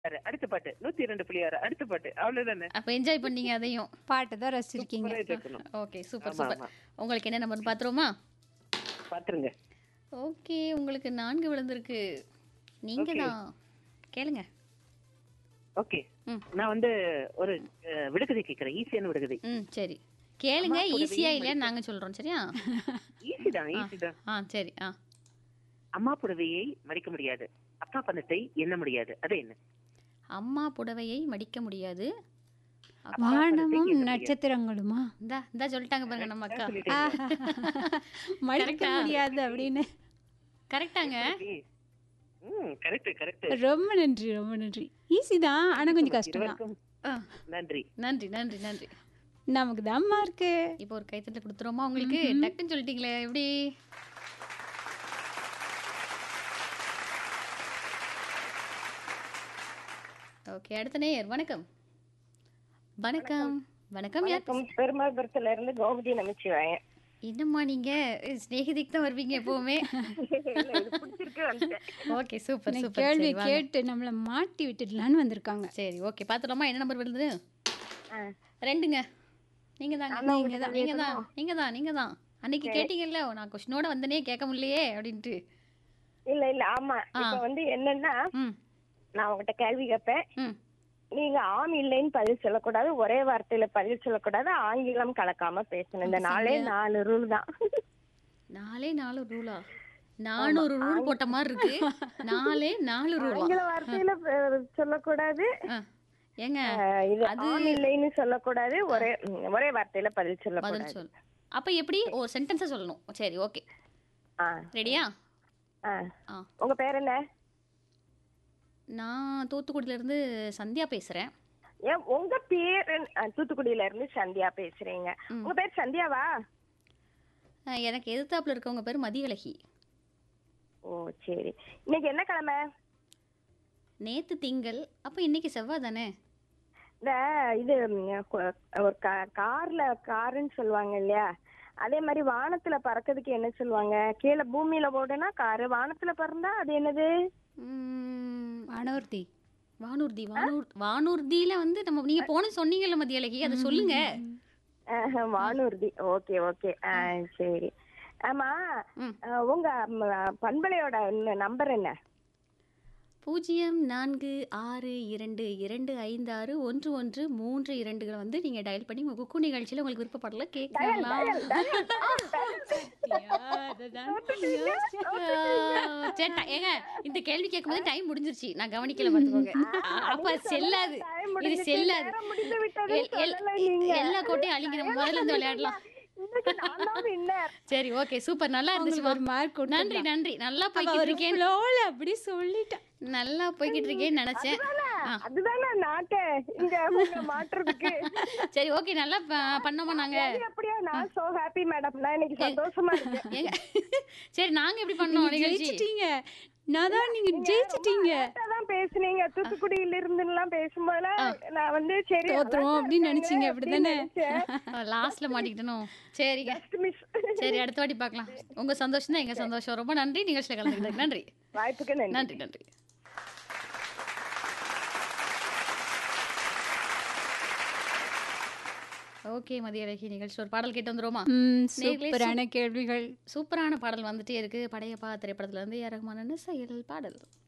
அடுத்த பாட்டு நூத்தி இரண்டு புள்ளி ஆறு அடுத்த பாட்டு அவ்வளவுதானே அப்ப என்ஜாய் பண்ணீங்க அதையும் பாட்டு தான் ரசிச்சிருக்கீங்க சூப்பரா கேட்கணும் ஓகே சூப்பர் ஆமா, சூப்பர் ஆமா. உங்களுக்கு என்ன நம்பர் பாத்துருவோமா பாத்துருங்க ஓகே உங்களுக்கு நான்கு விழுந்திருக்கு நீங்க Okay. தான் கேளுங்க ஓகே ம். நான் வந்து ஒரு அஹ், விடுகதை கேட்கிறேன் ஈஸியான விடுகதை ம் சரி கேளுங்க அம்மா கூடவே ஈஸியா இல்லையான்னு நாங்க சொல்றோம் சரியா ஈஸி தான் ஈஸி தான் ஆ சரி ஆ அம்மா புடவையை மடிக்க முடியாது அப்பா பணத்தை எண்ண முடியாது அது என்ன அம்மா புடவையை மடிக்க முடியாது அப்பா பணத்தை வானமும் எண்ண முடியாது. நட்சத்திரங்களுமா இந்தா இந்தா சொல்லிட்டாங்க பாருங்க நம்ம அக்கா சொல்லிட்டீங்க. மடிக்க Correct-ஆ? முடியாது அப்படின்னு கரெக்டாங்க ம் கரெக்ட் கரெக்ட் ரொம்ப நன்றி ரொம்ப நன்றி ஈஸி தான் ஆனா கொஞ்சம் கஷ்டம் தான் இருவருக்கும் ஆ, நன்றி நன்றி நன்றி நன்றி நமக்கு தாம்மா இருக்கு இப்போ ஒரு கைத்தட்டல் கொடுத்துருவோமா உங்களுக்கு டக்குன்னு சொல்லிட்டீங்களே எப்படி ஓகே அடுத்த நேயர் வணக்கம் வணக்கம் வணக்கம் யார் வணக்கம் பெருமாள்புரத்துல இருந்து கோமதி நமச்சிவாயன் என்னம்மா நீங்க ஸ்நேகிதிக்கு தான் வருவீங்க எப்பவுமே பிடிச்சிருக்கு வந்துட்டேன் ஓகே சூப்பர் இந்த சூப்பர் கேள்வி சரி வாங்க. கேட்டு நம்மள மாட்டி விட்டுடலான்னு வந்திருக்காங்க சரி ஓகே பாத்துலாமா என்ன நம்பர் விழுது ஆ. ரெண்டுங்க நீங்க தாங்க அதான் நீங்க தான் உங்களுக்கு நீங்க தான் நீங்க தான் நீங்க தான் அன்னைக்கு கேட்டீங்கல்ல நான் கொஸ்டினோட வந்தனே கேட்க முடியலையே அப்படின்ட்டு இல்ல இல்ல ஆமா இப்ப வந்து என்னன்னா ம் நான் உங்ககிட்ட கேள்வி கேட்பேன் ம் நீங்க ஆம் இல்லைன்னு பதில் சொல்லக்கூடாது ஒரே வார்த்தையில பதில் சொல்லக்கூடாது ஆங்கிலம் கலக்காம பேசணும் இந்த நாலே நாலு ரூல் தான் நாலே நாலு ரூலா நானூறு ரூல் போட்ட மாதிரி இருக்கு நாலே நாலு ரூலா ஆங்கில வார்த்தையில ப- சொல்லக்கூடாது ஆ. ஏங்க அஹ், இது அது- ஆம் இல்லைன்னு சொல்லக்கூடாது ஒரே ம், ஒரே வார்த்தையில பதில் பதில் சொல்லக்கூடாது சொல் அப்ப எப்படி ஒரு சென்டென்ஸா சொல்லணும் சரி ஓகே ஆ ரெடியா ஆ ஆ உங்க பேர் என்ன நான் தூத்துக்குடியில இருந்து சந்தியா பேசுறேன் ஏன் உங்க பேர் என்ன- ஆ, தூத்துக்குடியில இருந்து சந்தியா பேசுறீங்க உங்க பேர் சந்தியாவா அஹ், எனக்கு எதிர்த்தாப்புல இருக்கவங்க பேர் மதியழகி ஓ சரி இன்னைக்கு என்ன கிழமை நேத்து திங்கள் அப்ப இன்னைக்கு செவ்வாய் தானே இந்த இது ம், கொ- ஒரு கா- கார்ல காருன்னு சொல்லுவாங்க இல்லையா அதே மாதிரி வானத்துல பறக்கிறதுக்கு என்ன சொல்லுவாங்க கீழே பூமியில ஓடுனா காரு வானத்துல பறந்தா அது என்னது உம், வானூர்த்தி வானூர்தி வானூர் வானூர்தியில வந்து நம்ம நீங்க போன சொன்னீங்கல்ல மதியழகி அதை சொல்லுங்க ஆஹ், வானூர்தி ஓகே ஓகே ஆ சரி ஆமா ம். ஆ, உங்க ம், பண்பலையோட நம்பர் என்ன பூஜ்ஜியம் நான்கு ஆறு இரண்டு இரண்டு ஐந்து ஆறு ஒன்று ஒன்று மூன்று இரண்டுகளை வந்து நீங்க டயல் பண்ணி உங்க குக்கு நிகழ்ச்சியில உங்களுக்கு விருப்பப்படல கேட்கலாம் சேட்டா ஏங்க இந்த கேள்வி கேட்கும்போது டைம் முடிஞ்சிருச்சு நான் கவனிக்கல பாத்துக்கோங்க அப்ப செல்லாது Time இது முடிஞ்சிச்சு, செல்லாது நேரம் முடிந்து விட்டது, எல்- எல்- சொல்லலை நீங்க. எல்லா கோட்டையும் அழிங்க நம்ம முதல்ல இருந்து விளையாடலாம் இன்னைக்கு நான் தான் winner. சரி ஓகே சூப்பர் நல்லா இருந்துச்சு ஒரு மார்க் நன்றி நன்றி நல்லா அவ போய்கிட்டு ஒரு இருக்கேன் ஃப்ளோல அப்படி சொல்லிட்டேன் நல்லா போய்கிட்டு இருக்கேன்னு நினைச்சேன் ஆ. அதுதானே நாட்டை இங்க உங்க மாற்றுறதுக்கு சரி ஓகே நல்லா ப- பண்ணோமா நாங்க சரி, அப்படியா நான் சோ ஹாப்பி மேடம் நான் இன்னைக்கு சந்தோஷமா இருக்கேன் ஏங்க சரி நாங்க எப்படி பண்ணோம் நிகழ்ச்சி ஜெயிச்சிட்டீங்க நான் தான் நீங்க ஜெயிச்சிட்டீங்க கரெக்டா தான் பேசுனீங்க தூத்துக்குடியில இருந்து எல்லாம் பேசும்போது நான் வந்து சரி தோத்துருவோம் அப்படின்னு நினைச்சீங்க அப்படிதானே லாஸ்ட்ல மாட்டிக்கிட்டணும் சரிங்க மிஸ் சரி அடுத்த வாட்டி பார்க்கலாம் உங்க சந்தோஷம் தான் எங்க சந்தோஷம் ரொம்ப நன்றி நிகழ்ச்சியில கலந்துக்கிட்டதுக்கு நன்றி வாய்ப்புக்கு நன்றி நன்றி நன்றி ஓகே மதியழகி நிகழ்ச்சி ஒரு பாடல் கேட்டு வந்துருவோமா ம், நேர்களே, சூப்பரான கேள்விகள் சூப்பரான பாடல் வந்துட்டே இருக்கு படையப்பா திரைப்படத்துல இருந்து ஏ ரகுமான் செயல் பாடல்